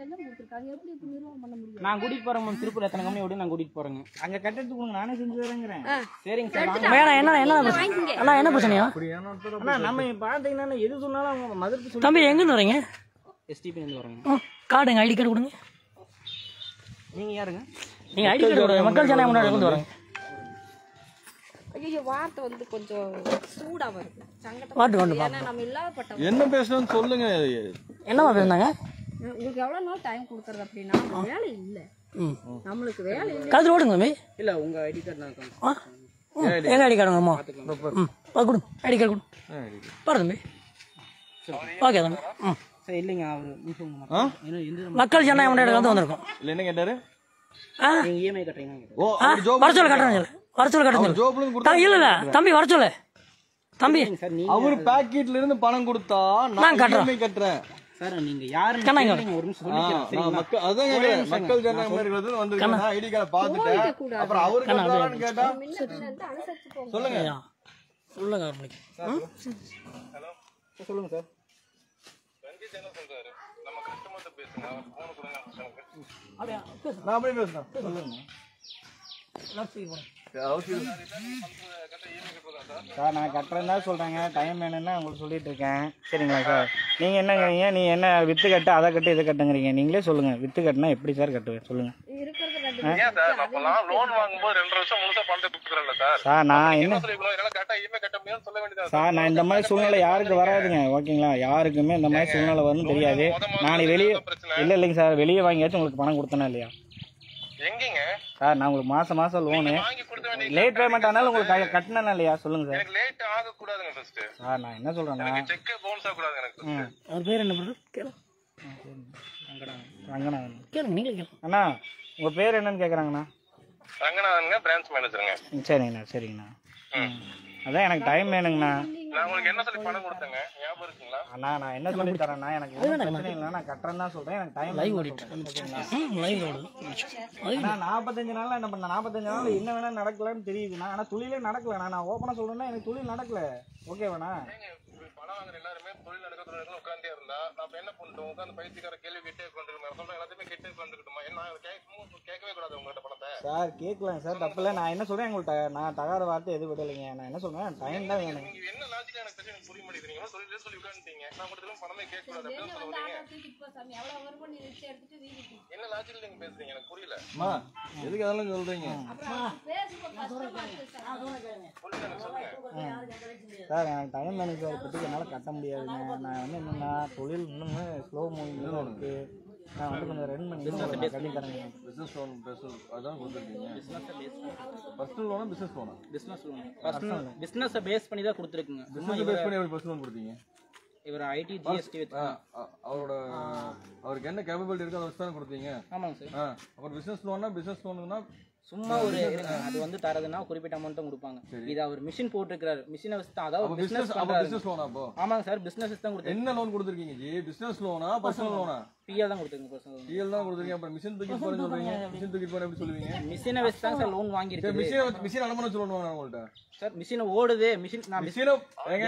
லஞ்சம் கொடுத்துருக்காங்க எப்படி இப்ப நிர்வாகம் பண்ண முடியும் நான் கூட்டிட்டு போறேன் மேம் திருப்பூர் எத்தனை கம்பெனி விட நான் கூட்டிட்டு போறேங்க அங்க கட்டத்துக்கு கொடுங்க நானே செஞ்சு தரேங்கிறேன் சரிங்க சார் வாங்க. வேணா என்ன என்ன பிரச்சனை அண்ணா என்ன பிரச்சனையா அண்ணா நம்ம பாத்தீங்கன்னா எது சொன்னாலும் அவங்க மதுரத்து சொல்லி தம்பி எங்கேருந்து வரீங்க STP ல இருந்து வரேங்க ம், கார்டுங்க ஐடி கார்டு கொடுங்க நீங்க யாருங்க நீங்க ஐடி கார்டு கொடுங்க மக்கள் ஜனநாயக முன்னாடி இருந்து வரேங்க ஐயோ வார்த்தை வந்து கொஞ்சம் சூடா வருது சங்கடம் வாட்டு வாட்டு ஏன்னா நம்ம இல்லாதப்பட்ட என்ன பேசணும்னு சொல்லுங்க என்னம்மா பேசுனாங்க உங்களுக்கு எவ்வளவு நாள் டைம் கொடுக்கறது அப்படின்னா நமக்கு வேலை இல்ல ம் நம்மளுக்கு வேலை இல்லை கழுத்து ஓடுங்க தம்பி இல்ல உங்க ஐடி கார்டு நான் இருக்கேன். ஆ ம், எங்க ஐடி கார்டுங்க அம்மா ம் வா கொடு ஐடி கார்டு கொடு பாரு தம்பி ஓகே தம்பி ம் சார் இல்லைங்க அவரு நிமிஷம் உங்க என்ன எந்த மக்கள் ஜனநாயக முன்னாடி வந்து வந்திருக்கோம் இல்ல என்ன கேட்டாரு ஆ நீங்க இஎம்ஐ கட்டுறீங்க ஓ ஆ அவர் ஜோப் வர சொல்லு கட்டுறேன் சொல்லு வர சொல்லு கட்டுறேன் ஜோப்ல சொல்லு கொடுத்தா த- இல்ல இல்ல தம்பி வர சொல்லு தம்பி சார் நீங்க அவர் பாக்கெட்ல இருந்து பணம் கொடுத்தா நான் நான் கட்டுறேன். கட்டுறேன் கட்டுறேன் சார் நீங்க யாருன்னு கண்ணாங்க. கேளுங்க, ஒரு நிமிஷம் ஆ, சொல்லிக்கிறேன் நான் சரிங்களா மக்கள் அதான் கேக்குறேன் மக்கள் ஜனநாயகம் இருக்கிறது வந்திருக்கேன் ஐடி கார்டை பார்த்துட்டேன் கூடாது. அப்புறம் அவரு கட்டுறாரான்னு கேட்டா முன்ன பின்ன இருந்து அனுசரிச்சு போங்க சொல்லுங்க ஐயா உள்ள கவனிக்கு சொல்லுங்க சார் நான் அப்படியே பேசுறேன் சொல்லுங்க அவசியம் சார் நான் கட்டுறேன் தான் சொல்றேங்க டைம் வேணும்னா உங்களுக்கு சொல்லிட்டு இருக்கேன் சரிங்களா சார் நீங்க என்னங்கிறீங்க நீ என்ன வித்து கட்டு அதை கட்டு இதை கட்டுங்கிறீங்க நீங்களே சொல்லுங்க வித்து கட்டினா எப்படி சார் கட்டுவேன் சொல்லுங்க இருக்கிறது ரெண்டு ஏன் சார் அப்பெல்லாம் லோன் வாங்கும்போது ரெண்டு வருஷம் முழுசா பணத்தை கொடுத்துறல சார் சார் நான் என்ன சொல்லிக்கணும் என்னால கரெக்டா இஎம்ஐ கட்ட முடியும்னு சொல்ல வேண்டியதா சார் நான் இந்த மாதிரி சூழ்நிலை யாருக்கு வராதுங்க ஓகேங்களா யாருக்குமே இந்த மாதிரி சூழ்நிலை வரும்னு தெரியாது நான் வெளியே இல்ல இல்லைங்க சார் வெளியே வாங்கியாச்சும் உங்களுக்கு பணம் கொடுத்தனா இல்லையா எங்கங்க சார் நான் உங்களுக்கு மாசம் மாசம் லோனு வாங்கி கொடுத்த வேண்டிய லேட் பேமெண்ட் ஆனாலும் உங்களுக்கு கட்டினா இல்லையா சொல்லுங்க சார் எனக்கு லேட் ஆக கூடாதுங்க ஃபர்ஸ்ட் சார் நான் என்ன சொல்றேன்னா செக் பவுன்ஸ் ஆக கூடாது எனக்கு ம் அவர் பேர் என்ன பிரதர் கேளு ரங்கநாதன் கேளுங்க நீங்களே கேளுங்க அண்ணா உங்க பேர் என்னன்னு கேக்குறாங்கண்ணா ரங்கநாதனுங்க பிரான்ச் மேனேஜருங்க ம், சரிங்கண்ணா சரிங்கண்ணா ம். அதான் எனக்கு டைம் வேணுங்கண்ணா நான் உங்களுக்கு என்ன சொல்லி பணம் கொடுத்தேங்க ஞாபகம் இருக்குங்களா அண்ணா நான் என்ன சொல்லி தரேன்னா எனக்கு ஒன்றும் பிரச்சனை இல்லை நான் கட்டுறேன்னு தான் சொல்றேன் எனக்கு டைம் லைவ் ஓடிட்டு ம் லைவ் ஓடுது ஆனா நாற்பத்தஞ்சு நாள்ல என்ன பண்ண நாற்பத்தஞ்சு நாள்ல என்ன வேணா நடக்கலன்னு தெரியுதுண்ணா ஆனா தொழிலே நடக்கல நான் ஓப்பனா சொல்றேன்னா எனக்கு தொழில் நடக்கல ஓகே வேணா ஏங்க, இப்படி பணம் வாங்குற எல்லாருமே தொழில் நடக்க தொழில் நடக்க உட்காந்தே இருந்தா நான் இப்ப என்ன பண்ணிட்டோம் உட்காந்து பைத்தியக்கார கேள்வி கேட்டே உட்காந்துருக்கேன் நான் சொல்றேன் எல்லாத்தையுமே கேட்டே உட்காந்துருக்கட்டுமா என்ன நான் கேட்க கேட்கவே கூடாது உங்கள்ட்ட பணத்தை சார் கேட்கலாம் சார் தப்பில்ல நான் என்ன சொல்றேன் உங்கள்ட்ட நான் தகாத வார்த்தை எதுவும் விடலைங்க நான் என்ன சொல்றேன் டைம் தான் வேணும் நீங்க என்ன லாஜிக்கா எனக்கு தெரியும் எனக்கு புரிய மாட்டேங்குது நீங்க தொழிலே சொல்லி உட்காந்துட்டீங்க நான் உங்களுக்கு பணமே கேட்க கூடாது அப்படின்னு சொல்ல வரீங்க சாமி எவ்வளவு வருமோ நீ வச்சு எடுத்துட்டு வீட்டுக்கு என்ன லாஜிக்கல் நீங்க பேசுறீங்க எனக்கு புரியல அம்மா எதுக்கு அதெல்லாம் சொல்றீங்க பேசும்போது கஷ்டமா இருக்கு சார் சொல்லுங்க எனக்கு சொல்லுங்க சார் எனக்கு டைம் வேணும் சார் இப்போதைக்கு என்னால் கட்ட முடியாதுங்க நான் வந்து என்னன்னா தொழில் இன்னுமே ஸ்லோ மூவிங் தான் இருக்கு நான் வந்து கொஞ்சம் ரன் பண்ணி உங்களுக்கு கட்டி தரேங்க பிசினஸ் லோன் பேச அதான் கொடுத்துருக்கீங்க பர்சனல் லோனா பிசினஸ் லோனா business loan personal business base பண்ணி தான் கொடுத்துருக்குங்க பிசினஸ் பேஸ் பண்ணி எப்படி பர்சனல் லோன் கொடுத்தீங்க இவர் ஐடி ஜிஎஸ்டி வச்சு ஆ, அ- அவரோட அவருக்கு என்ன கேப்பபிலிட்டி இருக்கோ அதை வச்சு தானே கொடுத்தீங்க ஆமாங்க சார் ஆ அப்புறம் பிசினஸ் லோன்னா பிசினஸ் லோனுனா சும்மா ஒரு இருங்க, அது வந்து தரதுன்னா குறிப்பிட்ட அமௌண்ட் தான் கொடுப்பாங்க இது அவர் மிஷின் போட்டுருக்காரு மிஷினை வச்சு தான் அப்போ அதாவது பிசினஸ் பிசினஸ் அப்போ பண்றாரு பிசினஸ் லோனா அப்போ ஆமாங்க சார் பிசினஸ் தான் கொடுத்தாரு என்ன லோன் கொடுத்துருக்கீங்க ஜி பிசினஸ் லோனா பர்சனல் லோனா பிஎல் தான் கொடுத்துருங்க பர்சனல் டிஎல் தான் கொடுத்துருக்கீங்க அப்புறம் மிஷின் தூக்கி போறேன்னு சொல்றீங்க மிஷின் தூக்கி போறேன் எப்படி சொல்லுவீங்க மிஷினை வச்சு தான் சார் லோன் சரி வாங்கியிருக்கு மிஷினை மிஷின் அனுமதி சொல்லணும் உங்கள்ட்ட சார் மிஷினை ஓடுது மிஷின் நான் மிஷினை ஏங்க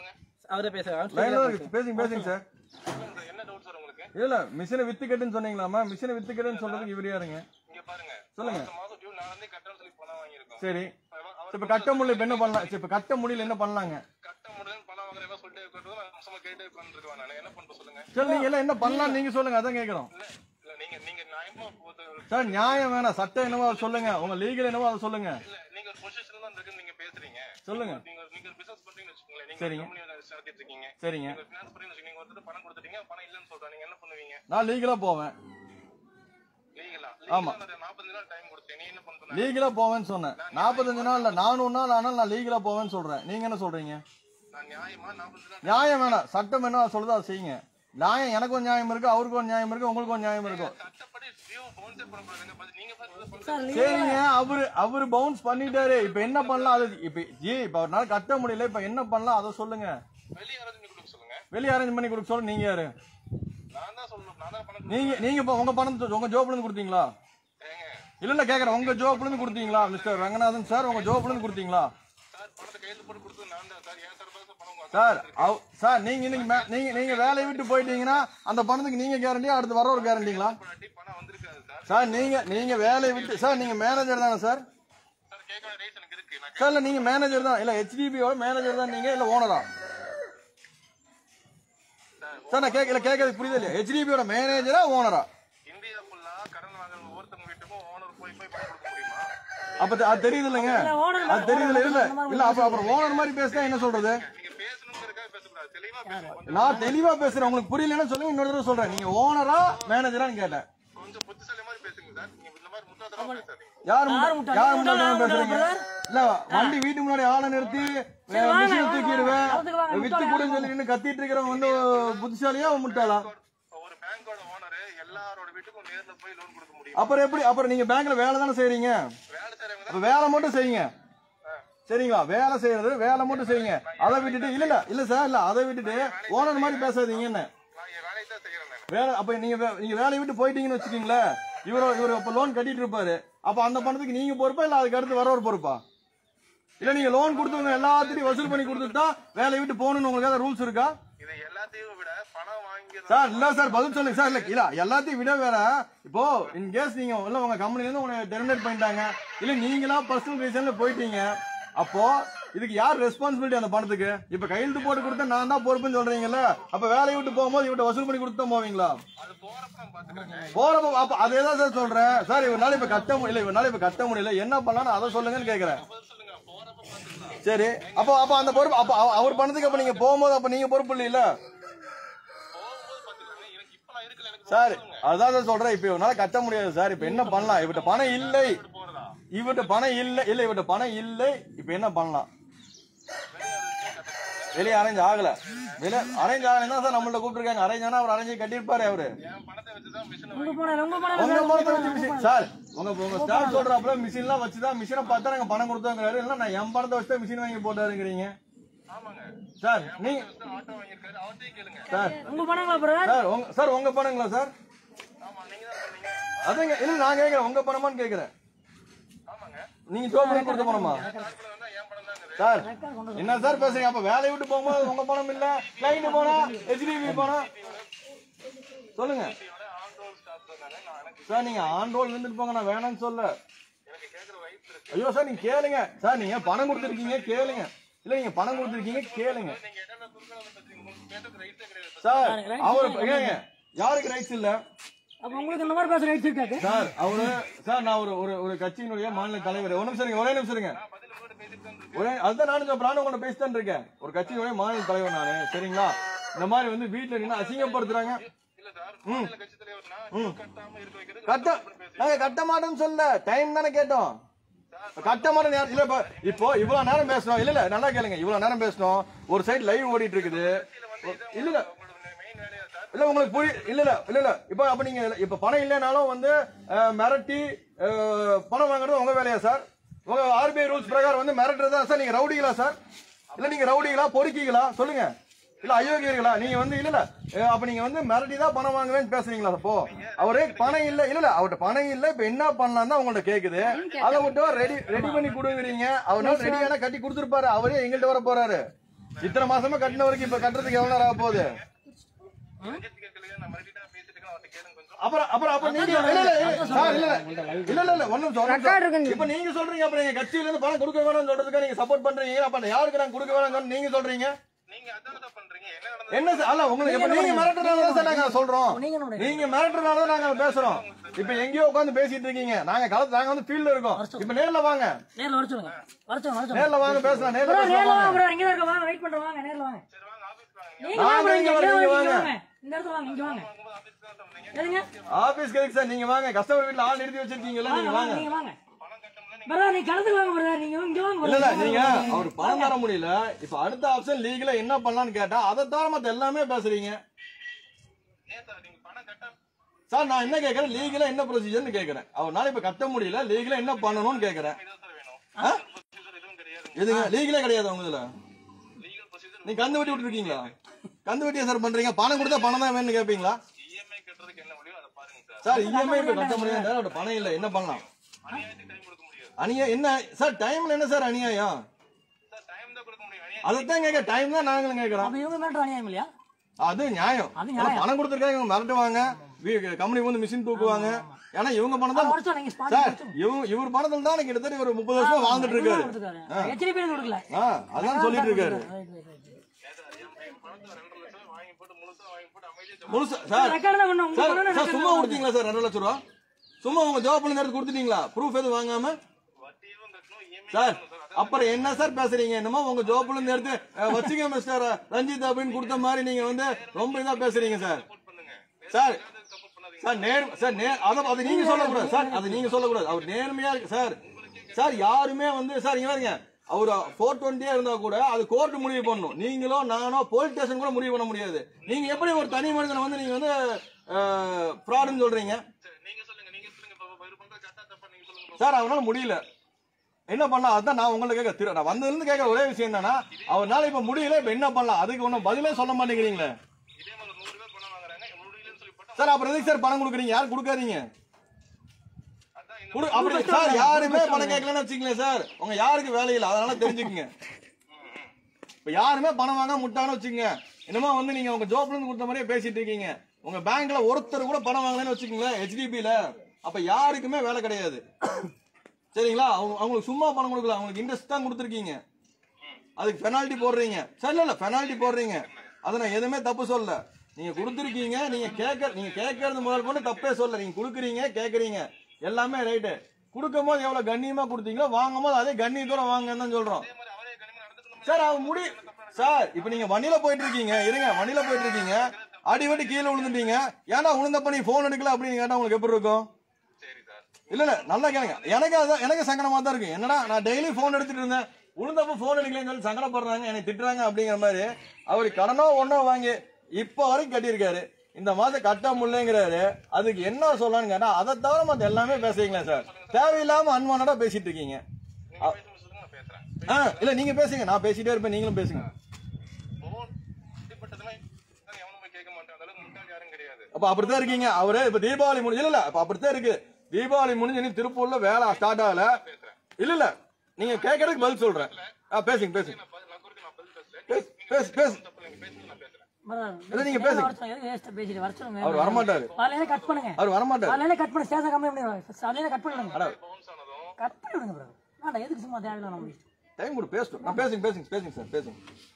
அவரை பேசுறேன் லைன்ல தான் இருக்கு பேசுங்க பேசுங்க சார் என்ன டவுட் சார் உங்களுக்கு இல்ல மிஷினை வித்து கட்டுன்னு சொன்னீங்களாமா மிஷினை வித்து கட்டுன்னு சொல்றதுக்கு இவர் யாருங்க இங்க பாருங்க சொல்லுங்க இந்த மாசம் டியூ நான் வந்து கட்டணும்னு சொல்லி பணம் வாங்கியிருக்கோம் சரி அவர் இப்ப கட்ட முடியல இப்ப என்ன பண்ணலாம் சரி, இப்ப கட்ட முடியல என்ன பண்ணலாங்க கட்ட முடியும்னு பணம் வாங்குறேன் சொல்லிட்டே இருக்கிறது நான் மாசமா கேட்டே உட்காந்துருக்கேன் நான் என்ன பண்ற சொல்லுங்க சரி நீங்க எல்லாம் என்ன பண்ணலாம் நீங்க சொல்லுங்க அதான் கேக்குறோம் இல்ல இல்ல நீங்க நீங்க நியாயமா போது சார் நியாயம் வேணாம் சட்டம் என்னவோ அதை சொல்லுங்க உங்க லீகல் என்னவோ அதை சொல்லுங்க இல்ல நீங்க ஒரு பொசிஷன்ல தான் இருக்குன்னு நீங்க பேசுறீங்க சொல்லுங்க நீங்க நீங்க ஒரு பிசினஸ் பண்றீங்கன்னு வச்சுக்கோங்களேன் நீங்க சரிங்க. கம்பெனி நடத்திட்டு இருக்கீங்க சரிங்க நீங்க ஃபினான்ஸ் பண்ணி வச்சுக்கோங்க நீங்க வந்துட்டு பணம் கொடுத்துட்டீங்க பணம் இல்லன்னு சொல்றாங்க நீங்க என்ன பண்ணுவீங்க நான் லீகலா போவேன் லீகலா ஆமா. லீகலா நாற்பது நாள் டைம் கொடுத்தேன் நீ என்ன பண்ற லீகலா போவேன்னு சொன்னேன் நாற்பத்தஞ்சு நாள் இல்ல நானூறு நாள் ஆனாலும் நான் லீகலா போவேன்னு சொல்றேன் நீங்க என்ன சொல்றீங்க நான் நியாயமா நாற்பது நாள் நியாயம் வேணாம் சட்டம் என்ன சொல்லுதோ அதை செய்யுங்க நியாயம் எனக்கு ஒரு நியாயம் இருக்கு அவருக்கு ஒரு நியாயம் இருக்கு உங்களுக்கு ஒரு நியாயம் இருக்கும் சட்டப்படி டியூ பவுன்ஸே பண்ண கூடாதுங்க பட் நீங்க first சரிங்க அவரு அவரு பவுன்ஸ் பண்ணிட்டாரு இப்ப என்ன பண்ணலாம் அது இப்ப ஜி இப்ப அவர்னால கட்ட முடியல இப்ப என்ன பண்ணலாம் அதை சொல்லுங்க வெளியே அரேஞ்ச் பண்ணி கொடுக்க சொல்லுங்க வெளியே அரேஞ்ச் பண்ணி கொடுக்க சொல்ல நீங்க யாரு நான் தான் சொல்லணும் நான் தான் பணம் நீங்க நீங்க இப்ப உங்க பணம் உங்க ஜோப்ல இருந்து கொடுத்தீங்களா ஏங்க இல்ல இல்ல கேக்குறேன் உங்க ஜோப்ல இருந்து கொடுத்தீங்களா மிஸ்டர் ரங்கநாதன் சார் உங்க ஜோப்ல இருந்து கொடுத்தீங்களா சார் பணத்தை கையில் போட்டு கொடுத்தது நான் தான் சார் ஏன் சார் தான் சார் பணம் சார் அவ்- சார் நீங்க இன்னைக்கு மே- நீங்க நீங்க வேலையை விட்டு போயிட்டீங்கன்னா அந்த பணத்துக்கு நீங்க கேரண்டியா அடுத்து வர ஒரு கேரண்டிங்களா இல்லாட்டி பணம் வந்திருக்காது சார் சார் நீங்க நீங்க வேலையை விட்டு சார் நீங்க மேனேஜர் தானே சார் சார் கேட்க வேண்டிய ரைட்ஸ் எனக்கு இருக்கு நான் சார் இல்ல நீங்க மேனேஜர் தான் இல்ல ஹெச்டிபியோட மேனேஜர் தான் நீங்க இல்ல ஓனரா சார் நான் கேட்கல கேட்கறது புரியுது இல்லையா ஹெச்டிபியோட மேனேஜரா ஓனரா இந்தியா ஃபுல்லா கடன் வாங்குற ஒவ்வொருத்தவங்க வீட்டுக்கும் ஓனர் போய் போய் பணம் கொடுக்க முடியுமா அப்ப தெ- அது தெரியுது இல்லைங்க அது தெரியுது இல்ல இல்ல இல்ல அப்ப அப்புறம் ஓனர் மாதிரி பேசினா என்ன சொல்றது நீங்க பேசணுங்கிறதுக்காக பேசக்கூடாது தெளிவா பேசணும் கொஞ்சம் நான் தெளிவா பேசுறேன் உங்களுக்கு புரியலன்னு சொல்லுங்க இன்னொரு தடவை சொல்றேன் நீங்க ஓனரா மேனேஜரான்னு கேட்டேன் கொஞ்சம் புத்திசாலி மாதிரி பேசுங்க சார் நீங்க இந்த மாதிரி முட்டாதனமா பேசாதீங்க யார் முட்டா- முட்டா- யார் முட்டா- முட்டாள் முட்டா- பேசுறீங்க brother? இல்ல வண்டி வீட்டு முன்னாடி ஆளை நிறுத்தி வாங்க, மிஷினை வாங்க, தூக்கிடுவேன் அதுக்கு வாங்க, வித்து முட்டாள் கூடன்னு சொல்லி நின்னு கத்திட்டு இருக்கிறவன் வந்து புத்திசாலியா அவன் முட்டாளா ஒரு பேங்கோட ஓனர் எல்லாரோட வீட்டுக்கும் நேர்ல போய் லோன் கொடுக்க முடியும் அப்புறம் எப்படி அப்புறம் நீங்க பேங்க்ல வேலை தானே செய்றீங்க வேலை செய்றவங்க அப்ப வேலை மட்டும் செய்யுங்க சரிங்களா வேலை செய்யறது வேலை மட்டும் செய்யுங்க அதை விட்டுட்டு இல்ல இல்ல இல்ல சார் இல்ல அதை விட்டுட்டு ஓனர் மாதிரி பேசாதீங்க என்ன நான் என் வேலையை தான் செய்யறேன் நான் வேலை அப்ப நீங்க வே- நீங்க வேலையை விட்டு போயிட்டீங்கன்னு வச்சுக்கீங்களேன் இவரோ இவர் அப்ப லோன் கட்டிட்டு இருப்பாரு அப்ப அந்த பணத்துக்கு நீங்க பொறுப்பா இல்ல அதுக்கு அடுத்து வரவர் பொறுப்பா இல்ல நீங்க லோன் கொடுத்தவங்க எல்லாத்தையும் வசூல் பண்ணி கொடுத்துட்டா வேலையை விட்டு போகணும்னு உங்களுக்கு ஏதாவது ரூல்ஸ் இருக்கா இதை எல்லாத்தையும் விட பணம் வாங்கி சார் இல்ல சார் பதில் சொல்லுங்க சார் இல்ல இல்ல எல்லாத்தையும் விட வேற இப்போ இன் கேஸ் நீங்க இல்ல உங்க கம்பெனில இருந்து உங்களை டெர்மினேட் பண்ணிட்டாங்க இல்ல நீங்களா பர்சனல் ரீசன்ல போயிட்டீங்க அப்போ இதுக்கு யார் ரெஸ்பான்சிபிலிட்டி அந்த பணத்துக்கு இப்ப கையெழுத்து போட்டு கொடுத்தா நான் தான் பொறுப்புன்னு சொல்றீங்கல்ல அப்ப வேலையை விட்டு போகும்போது இவட்ட வசூல் பண்ணி கொடுத்து தான் போவீங்களா அது போறப்ப நான் பாத்துக்கிறேன் போறப்ப அப்ப அதே தான் சார் சொல்றேன் சார் இவனால இப்ப கட்ட முடியல இவனால இப்ப கட்ட முடியல என்ன பண்ணலாம் அதை சொல்லுங்கன்னு கேக்குறேன் சொல்லுங்க போறப்ப பாத்துக்கலாம் சரி அப்போ அப்ப அந்த பொறுப்பு அப்ப அவ- அவர் பணத்துக்கு அப்ப நீங்க போகும்போது அப்ப நீங்க பொறுப்பு இல்லையில போகும்போது பாத்துக்கலாம் எனக்கு இப்ப நான் இருக்கல எனக்கு சார் அதான் சார் சொல்றேன் இப்ப இவனால கட்ட முடியாது சார் இப்ப என்ன பண்ணலாம் இவட்ட பணம் இல்லை போறதா இவட்ட பணம் இல்லை இல்ல இவட்ட பணம் இல்லை இப்ப என்ன பண்ணலாம் வெளியே அரேஞ்ச் ஆகல வெளியே அரேஞ்ச் ஆகலைன்னா சார் நம்மள்ட்ட கூப்பிட்டுருக்காங்க அரேஞ்ச் ஆனா அவர் அரேஞ்ச் கட்டியிருப்பாரு அவரு என் பணத்தை வச்சுதான் மிஷின் உங்க போன உங்க போன உங்க பணத்தை வச்சு மிஷின் சார் உங்க உங்க ஸ்டாஃப் சொல்றாப்புல மிஷின் எல்லாம் வச்சுதான் மிஷினை பார்த்தா நாங்க பணம் கொடுத்தோங்கிறாரு இல்ல நான் என் பணத்தை வச்சு மிஷின் வாங்கி போட்டாருங்கிறீங்க ஆமாங்க சார் நீங்க ஆட்டோ வாங்கியிருக்காரு அவர்கிட்டயும் கேளுங்க சார் உங்க போனாங்களா பிரதர் சார் உங்க சார் உங்க பணங்களா சார் ஆமா நீங்க தான் சொன்னீங்க அதுங்க இல்ல நான் கேக்குறேன் உங்க பணமான்னு கேக்குறேன் ஆமாங்க நீங்க ஜோபுரம் கொடுத்த பணமா கார்புல வந்தா என் பணம் தாங்க சார் என்ன சார் பேசுறீங்க அப்ப வேலையை விட்டு போகும்போது உங்க பணம் இல்ல கிளைண்ட் போனா ஹெச்டிபி போனா சொல்லுங்க ஆன் ரோல் ஸ்டாப் தானே நான் எனக்கு சார் நீங்க ஆன் ரோல் இருந்துட்டு போங்க நான் வேணாம்னு சொல்ல எனக்கு கேட்கற ரைட்ஸ் இருக்கு ஐயோ சார் நீங்க கேளுங்க சார் நீங்க பணம் கொடுத்துருக்கீங்க கேளுங்க இல்ல நீங்க பணம் கொடுத்துருக்கீங்க கேளுங்க நீங்க என்னென்ன குறுக்கால பேசுறீங்க உங்களுக்கு கேட்டது ரைட்ஸே கிடையாது சார் அவர் ஏங்க யாருக்கு ரைட்ஸ் இல்ல அப்ப உங்களுக்கு இந்த மாதிரி பேச ரைட்ஸ் இருக்காது சார் அவரு சார் நான் ஒரு ஒரு ஒரு கட்சியினுடைய மாநில தலைவர் ஒரு நிமிஷம் இருங்க, ஒரே நிமிஷம் இருங்க பதில் உங்களோட பேசிட்டு தான் இருக்கேன் ஒரே அதுதான் நானும் சொல்றேன் நானும் உங்கள்ட்ட பேசிட்டு தான் இருக்கேன் ஒரு கட்சியினுடைய மாநில தலைவர் நானு சரிங்களா இந்த மாதிரி வந்து வீட்டுல நின்று அசிங்கப்படுத்துறாங்க இல்ல சார் மாநில கட்சி தலைவர்னா கட்டாம இருக்க வைக்கிறது கட்ட நாங்க கட்ட மாட்டோம்னு சொல்ல டைம் தானே கேட்டோம் கட்ட மாட்டோம் நேரம் இல்ல இப்ப இப்போ இவ்வளவு நேரம் பேசணும் இல்ல இல்ல நல்லா கேளுங்க இவ்வளவு நேரம் பேசணும் ஒரு சைடு லைவ் ஓடிட்டு இருக்குது இல்ல இல்ல உங்களோட மெயின் வேலையா சார் இல்ல உங்களுக்கு புரிய இல்ல இல்ல இல்ல இல்ல இப்ப அப்ப நீங்க இப்ப பணம் இல்லைனாலும் வந்து அஹ், மிரட்டி அஹ், பணம் வாங்குறது உங்க வேலையா சார் உங்க ஆர்பிஐ ரூல்ஸ் பிரகாரம் வந்து மிரட்டுறதா சார் நீங்க ரவுடிகளா சார் இல்ல நீங்க ரவுடிகளா பொறுக்கிகளா சொல்லுங்க இல்ல அயோக்கியர்களா நீங்க வந்து இல்ல இல்ல அஹ், அப்ப நீங்க வந்து மிரட்டி தான் பணம் வாங்குவேன்னு பேசுறீங்களா அப்போ அவரே பணம் இல்ல இல்ல இல்ல அவர்ட்ட பணம் இல்ல இப்ப என்ன பண்ணலாம் தான் உங்கள்ட்ட கேக்குது அதை மட்டும் ரெடி ரெடி பண்ணி கொடுக்குறீங்க அவரால் ரெடியான கட்டி கொடுத்துருப்பாரு அவரே எங்கள்கிட்ட வர போறாரு இத்தனை மாசமா கட்டினவருக்கு இப்ப கட்டுறதுக்கு எவ்வளவு நேரம் ஆக போகுது ரஞ்சித் கேட்கலையா நான் மறுபடியும் தான் பேசிட்டு இருக்கேன் அவர்கிட்ட கேளுங்க கொஞ்சம் அப்புறம் அப்புறம் அப்ப நீங்க இல்ல இல்ல இல்ல, சார் இல்ல இல்ல இல்ல இல்ல ஒண்ணும் சொல்றேன் இப்ப நீங்க சொல்றீங்க அப்புறம் எங்க கட்சியில இருந்து பணம் கொடுக்க வேணாம்னு சொல்றதுக்கு நீங்க சப்போர்ட் பண்றீங்க அப்ப யாருக்கு நான் கொடுக்க வேணாம்னு நீங்க சொல்றீங்க நீங்க அதான தான் பண்றீங்க என்ன நடந்தது என்ன சார் அல்ல உங்களுக்கு இப்ப நீங்க மிரட்டுறதுனால தான் சார் நாங்க சொல்றோம் நீங்க என்ன நீங்க மிரட்டுறதுனால தான் நாங்க பேசுறோம் இப்ப எங்கேயோ உட்கார்ந்து பேசிட்டு இருக்கீங்க நாங்க களத்து நாங்க வந்து ஃபீல்ட்ல இருக்கோம் இப்ப நேர்ல வாங்க நேர்ல வர சொல்லுங்க வர சொல்லுங்க வர சொல்லுங்க நேர்ல வாங்க பேசலாம் நேர்ல bro, நேர்ல பேசலாம் வாங்க bro இங்க தான் இருக்க வாங்க வெயிட் பண்றோம் வாங்க நேர்ல வாங்க சரி வாங்க ஆபீஸ் வாங்க நீங்க வாங்க bro, இங்க வாங்க, இங்க வாங்க, வாங்க வாங்க. இந்த இடத்துல வாங்க இங்க வாங்க ஆபீஸ் தான் சொன்னீங்க எதுங்க ஆபீஸ் எதுக்கு சார் நீங்க வாங்க கஸ்டமர் வீட்ல ஆள் நிறுத்தி வச்சிருக்கீங்கல்ல நீங்க வாங்க நீங்க வாங்க பணம் கட்டணும்ல பிரதர் நீ களத்துக்கு வாங்க பிரதர் நீங்க இங்க வாங்க இல்ல இல்ல brother. நீங்க அவர் பணம் தர முடியல இப்ப அடுத்த ஆப்ஷன் லீகலா என்ன பண்ணலாம்னு கேட்டா அதை தவிர மத்த எல்லாமே பேசுறீங்க ஏன் சார் நீங்க பணம் கட்ட சார் நான் என்ன கேக்குறேன் லீகலா என்ன ப்ரொசீஜர்னு கேக்குறேன் அவனால இப்ப கட்ட முடியல லீகலா என்ன பண்ணணும்னு கேக்குறேன் இதுதான் சார் வேணும் ப்ரொசீஜர் எதுவும் கிடையாது எதுங்க லீகலே கிடையாது உங்க இதுல லீகல் ப்ரொசீஜர் நீங்க கந்து வெட்டி விட்டுருக்கீங்களா கந்து வெட்டியா சார் பண்றீங்க பணம் கொடுத்தா பணம் தான் வேணும்னு கேப்பீங்களா இஎம்ஐ கட்டுறதுக்கு என்ன முடியும் அதை பாருங்க சார் சார் இஎம்ஐ இப்ப கட்ட முடியாது அவர்ட்ட பணம் இல்ல என்ன பண்ணலாம் அநியாயத்துக்கு டைம் கொடுக்க முடியாது அநியா என்ன சார் டைம்ல என்ன சார் அநியாயம் சார் டைம் தான் கொடுக்க முடியும் அதைத்தான் கேட்க டைம் தான் நாங்களும் கேட்கறோம் அப்ப இவங்க மேட்டர் அநியாயம் இல்லையா அது நியாயம் அது ஆனா பணம் கொடுத்துருக்காங்க இவங்க மிரட்டுவாங்க கம்பெனி வந்து மிஷின் தூக்குவாங்க ஏன்னா இவங்க பணம் தான் வருஷம் நீங்க ஸ்பாட் சார் இவங்க இவர் பணத்துல தான் கிட்டத்தட்ட ஒரு முப்பது வருஷமா வாழ்ந்துட்டு இருக்காரு ஹெச்டிபி கொடுக்கல ஆ அதான் சொல்லிட்டு இருக்காரு ரைட் ரைட் ரைட் பணத்தை ரெண்டு லட்சம் வாங்கி போட்டு முழுசா வாங்கி போட்டு அமைதியா முழுசா சார் ரெக்கார்டு தான் பண்ணோம் சார் உங்க சார் சும்மா கொடுத்தீங்களா சார் ரெண்டு லட்சம் ரூபா சும்மா உங்க ஜாப் பண்ணி எடுத்து கொடுத்துட்டீங்களா ப்ரூஃப் எதுவும் வாங்காம வட்டியும் கட்டணும் இஎம்ஐ சார் அப்புறம் என்ன சார் பேசுறீங்க என்னமோ உங்க ஜாப்ல இருந்து எடுத்து அஹ், வச்சுங்க மிஸ்டர் ரஞ்சித் அப்படின்னு கொடுத்த மாதிரி நீங்க வந்து ரொம்ப இதா பேசுறீங்க சார் பண்ணுங்க சார் சப்போர்ட் பண்ணாதீங்க சார் நேர் சார் நே அத அது நீங்க சொல்லக்கூடாது சார் அது நீங்க சொல்லக்கூடாது அவர் நேர்மையா இருக்கு சார் சார் யாருமே வந்து சார் இங்க பாருங்க அவர் ஃபோர் டுவெண்ட்டியா இருந்தா கூட அது கோர்ட் முடிவு பண்ணணும் நீங்களோ நானோ போலீஸ் ஸ்டேஷன் கூட முடிவு பண்ண முடியாது நீங்க எப்படி ஒரு தனி மனிதனை வந்து நீங்க வந்து ஃப்ராடுன்னு சொல்றீங்க சரி, நீங்க சொல்லுங்க நீங்க சொல்லுங்க இப்ப இவர் பண்ற கரெக்டா தப்பா நீங்க சொல்லுங்க சார் அவரால முடியல என்ன பண்ணலாம் அதான் நான் உங்களை கேட்க திரு நான் வந்ததுல இருந்து கேட்கற ஒரே விஷயம் என்னன்னா அவரால இப்ப முடியல இப்ப என்ன பண்ணலாம் அதுக்கு ஒன்றும் பதிலே சொல்ல மாட்டேங்கிறீங்களே இதே மாதிரி நூறு பேர் பணம் வாங்குறாங்க முடியலன்னு சொல்லி போட்டா சார் அப்புறம் எதுக்கு சார் பணம் கொடுக்குறீங்க யாரும் கொடுக்காதீங்க அதான் இந்த குடு- அப்படி சார் யாருமே பணம் கேட்கலன்னு வச்சுக்கங்களேன் சார் உங்க யாருக்கு வேலை இல்லை அதனால தெரிஞ்சுக்குங்க இப்ப யாருமே பணம் வாங்க முட்டான்னு வச்சுக்கங்க என்னமோ வந்து நீங்க உங்க ஜாப்ல இருந்து கொடுத்த மாதிரியே பேசிட்டு இருக்கீங்க உங்க பேங்க்ல ஒருத்தர் கூட பணம் வாங்கலன்னு வச்சுக்கங்களேன் ஹெச்டிபில அப்ப யாருக்குமே வேலை கிடையாது சரிங்களா அவங்க அவங்களுக்கு சும்மா பணம் கொடுக்கல அவங்களுக்கு இன்ட்ரெஸ்ட் தான் கொடுத்துருக்கீங்க அதுக்கு பெனால்ட்டி போடுறீங்க சரி இல்ல இல்ல பெனால்ட்டி போடுறீங்க அதை நான் எதுவுமே தப்பு சொல்ல நீங்க கொடுத்துருக்கீங்க நீங்க கேட்க நீங்க கேட்கறது முதல் கொண்டு தப்பே சொல்ல நீங்க கொடுக்குறீங்க கேட்கறீங்க எல்லாமே ரைட்டு கொடுக்கும் போது எவ்வளவு கண்ணியமா கொடுத்தீங்களோ வாங்கும் போது அதே கண்ணியத்தோட வாங்கன்னு தான் சொல்றோம் அவரே கனிமன் நடந்துக்கணும் சார் அவங்க முடி சார் இப்ப நீங்க வண்டியில போயிட்டு இருக்கீங்க இருங்க வண்டியில போயிட்டு இருக்கீங்க அடிவட்டி கீழே விழுந்துட்டீங்க ஏன்டா விழுந்தப்ப நீ போன் எடுக்கல அப்படின்னு கேட்டா உங்களுக்கு எப்படி இருக்கும் சரி சார் இல்ல இல்ல நல்லா கேளுங்க எனக்கு அதான் எனக்கு சங்கடமா தான் இருக்கு என்னடா நான் டெய்லி போன் எடுத்துட்டு இருந்தேன் உளுந்தப்ப போன் எடுக்கலன்னு சொல்லி சங்கடப்படுறாங்க என்னை திட்டுறாங்க அப்படிங்கிற மாதிரி அவர் கடனோ ஒன்னோ வாங்கி இப்ப வரைக்கும் கட்டியிருக்காரு இந்த மாசம் கட்ட முடியலங்கிறாரு அதுக்கு என்ன சொல்லலாம்னு கேட்டா அதை தவிர மத்த எல்லாமே பேசுறீங்களா சார் தேவையில்லாம அன்வானடா பேசிட்டு இருக்கீங்க நீங்க பேசுங்க சொல்லுங்க நான் பேசுறேன் ஆ இல்ல நீங்க பேசுங்க நான் பேசிட்டே இருப்பேன் நீங்களும் பேசுங்க போன் இப்படிப்பட்டதெல்லாம் எவனும் போய் கேட்க மாட்டான் அந்த அளவுக்கு முட்டாள் யாரும் கிடையாது அப்ப அப்படித்தான் இருக்கீங்க அவரு இப்ப தீபாவளி முடிஞ்சு இல்ல இல்ல அப்ப அப்படித்தான் இருக்கு தீபாவளி முடிஞ்சு நீ திருப்பூர்ல வேலை ஸ்டார்ட் ஆகல இல்ல இல்ல நீங்க கேட்கறதுக்கு பதில் சொல்றேன் ஆ பேசுங்க பேசுங்க நான் ப- நான் குறுக்க நான் பதில் பேசல பேசு பேசு பேசு தப்பு நீங்க பேசுங்க நான் பேசுறேன் இல்ல, நீங்க பேசுங்க. பேசிட்டு வர சொல்லுங்க அவர் வரமாட்டாரு அதுல கட் பண்ணுங்க அவர் வரமாட்டாரு அதுல கட் பண்ணி ஸ்டேஷன் கம்மி பண்ணி அதுல கட் பண்ணிடுங்க பவுன்ஸ் ஆனதும் கட் பண்ணிடுங்க bro. வேண்டாம் எதுக்கு சும்மா தேவையில்லை நம்ம இஷ்டம். டைம் கொடு பேசட்டும் நான் பேசுங்க பேசுங்க பேசுங்க சார் பேசுங்க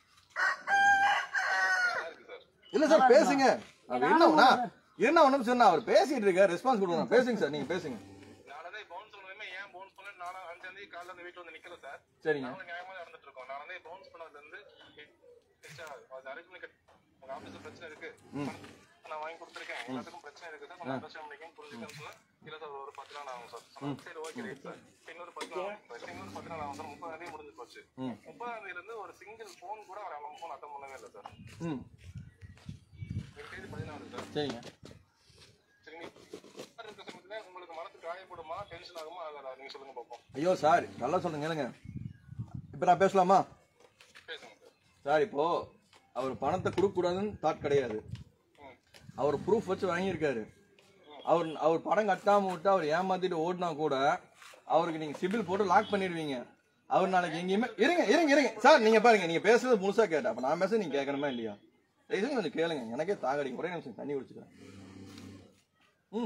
இல்ல சார் பேசுங்க அவர் என்ன ஒண்ணா என்ன ஒண்ணும் சொன்னா அவர் பேசிட்டு இருக்காரு ரெஸ்பான்ஸ் கொடுங்க பேசுங்க சார் நீங்க பேசுங்க நானே பவுன்ஸ் பண்ணுவேன் ஏன் பவுன்ஸ் பண்ண நானும் அஞ்சாம் தேதி காலைல அந்த வீட்டுல வந்து நிக்கல சார் சரிங்க நானும் நியாயமா தான் நடந்துட்டு இருக்கோம் நான் வந்து பவுன்ஸ் பண்ணதுல இருந்து எச்சா, அது அரேஞ்ச் பண்ணி கட் உங்க ஆபீஸ்ல பிரச்சனை இருக்கு நான் வாங்கி கொடுத்துருக்கேன் எல்லாத்துக்கும் பிரச்சனை இருக்கு சார் கொஞ்சம் அண்டர்ஸ்டாண்ட் பண்ணிக்கணும் புரிஞ்சுக்கணும் சொன்னா இல்ல சார் ஒரு பத்து நாள் ஆகும் சார் சொன்னா, சரி ஓகே ரைட் சார் இன்னொரு பத்து நாள் ஆகும் சார் இன்னொரு பத்து நாள் ஆகும் சார் முப்பதாம் தேதி முடிஞ்சு போச்சு முப்பதாம் தேதியில இருந்து ஒரு சிங்கிள் போன் கூட அவர் அவன் போன் அட்டன் பண்ணவே இல்லை சார் ம் எங்க தேதி பதினாலு சார் சரிங்க சரி நீ இருக்க சமயத்துல உங்களுக்கு மனசுக்கு காயப்படுமா டென்ஷன் ஆகுமா ஆகாதா நீங்க சொல்லுங்க பார்ப்போம் ஐயோ சார் நல்லா சொல்லுங்க கேளுங்க இப்ப நான் பேசலாமா பேசுங்க சார் சார் இப்போ அவர் பணத்தை கொடுக்க கூடாதுன்னு தாட் கிடையாது அவர் ப்ரூஃப் வச்சு வாங்கியிருக்காரு அவர் அவர் பணம் கட்டாம விட்டு அவர் ஏமாத்திட்டு ஓடினா கூட அவருக்கு நீங்க சிபில் போட்டு லாக் பண்ணிடுவீங்க அவர் நாளைக்கு எங்கேயுமே இருங்க இருங்க இருங்க சார் நீங்க பாருங்க நீங்க பேசுறது முழுசா கேட்டேன் அப்ப நான் பேச நீங்க கேட்கணுமா இல்லையா தயவுசெய்து கொஞ்சம் கேளுங்க எனக்கே தாகடி ஒரே நிமிஷம் தண்ணி குடிச்சுக்கிறேன் ம்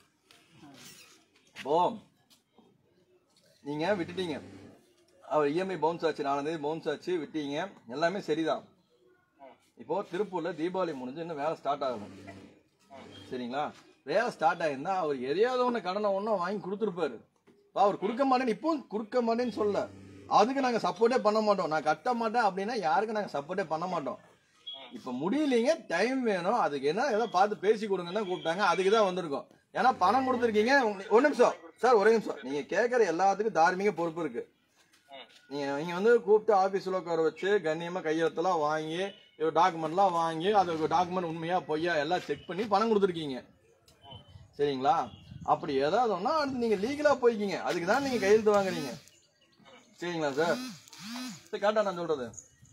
போ நீங்க விட்டுட்டீங்க அவர் இஎம்ஐ பவுன்ஸ் ஆச்சு நாலாம் தேதி பவுன்ஸ் ஆச்சு விட்டீங்க எல்லாமே சரிதான் இப்போ திருப்பூர்ல தீபாவளி முடிஞ்சு இன்னும் வேலை ஸ்டார்ட் ஆகணும் சரிங்களா வேலை ஸ்டார்ட் ஆயிருந்தா அவர் எதையாவது ஒன்று கடனை ஒன்றும் வாங்கி கொடுத்துருப்பாரு இப்போ அவர் கொடுக்க மாட்டேன்னு இப்பவும் கொடுக்க மாட்டேன்னு சொல்ல அதுக்கு நாங்கள் சப்போர்ட்டே பண்ண மாட்டோம் நான் கட்ட மாட்டேன் அப்படின்னா யாருக்கும் நாங்கள் சப்போர்ட்டே பண்ண மாட்டோம் இப்போ முடியலைங்க டைம் வேணும் அதுக்கு என்ன ஏதோ பார்த்து பேசி கொடுங்கன்னு தான் கூப்பிட்டாங்க அதுக்கு தான் வந்திருக்கோம் ஏன்னா பணம் கொடுத்துருக்கீங்க ஒரு நிமிஷம் சார் ஒரே நிமிஷம் நீங்க கேட்குற எல்லாத்துக்கும் தார்மீக பொறுப்பு இருக்கு நீங்க நீங்க வந்து கூப்பிட்டு ஆபீஸ்ல உட்கார வச்சு கண்ணியமா கையெழுத்தெல்லாம் வாங்கி டாக்குமெண்ட்லாம் வாங்கி அது டாக்குமெண்ட் உண்மையா பொய்யா எல்லாம் செக் பண்ணி பணம் கொடுத்துருக்கீங்க சரிங்களா அப்படி ஏதாவது ஒண்ணா அடுத்து நீங்க லீகலா போய்க்கிங்க அதுக்கு தான் நீங்க கையெழுத்து வாங்குறீங்க சரிங்களா சார் சரி கரெக்டா நான் சொல்றது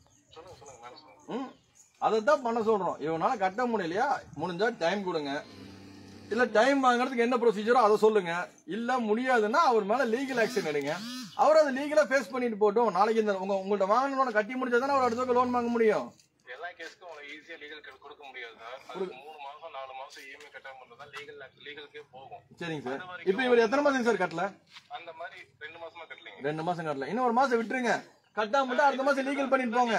ம் அதை தான் பண்ண சொல்றோம் இவனால கட்ட முடியலையா முடிஞ்சா டைம் கொடுங்க இல்ல டைம் வாங்குறதுக்கு என்ன ப்ரொசீஜரோ அதை சொல்லுங்க இல்ல முடியாதுன்னா அவர் மேல லீகல் ஆக்ஷன் எடுங்க அவர் அதை லீகலா ஃபேஸ் பண்ணிட்டு போட்டும் நாளைக்கு இந்த உங்க உங்கள்ட்ட வாங்கணும் கட்டி முடிச்சா தானே அவர் அடுத்த லோன் வாங்க முடியும் எல்லா கேஸ்க்கும் உங்களுக்கு ஈஸியா லீகல் கொடுக்க முடியாது சார் அதுக்கு மூணு மாசம் நாலு மாசம் இஎம்ஐ கட்டாம இருந்தா தான் லீகல் லீகலுக்கே போகும் சரிங்க சார் இப்போ இவர் எத்தனை மாசம் சார் கட்டல அந்த மாதிரி ரெண்டு மாசமா கட்டலைங்க ரெண்டு மாசம் கட்டல இன்னும் ஒரு மாசம் விட்டுருங்க கட்டாம மட்டும் அடுத்த மாசம் லீகல் பண்ணிட்டு போங்க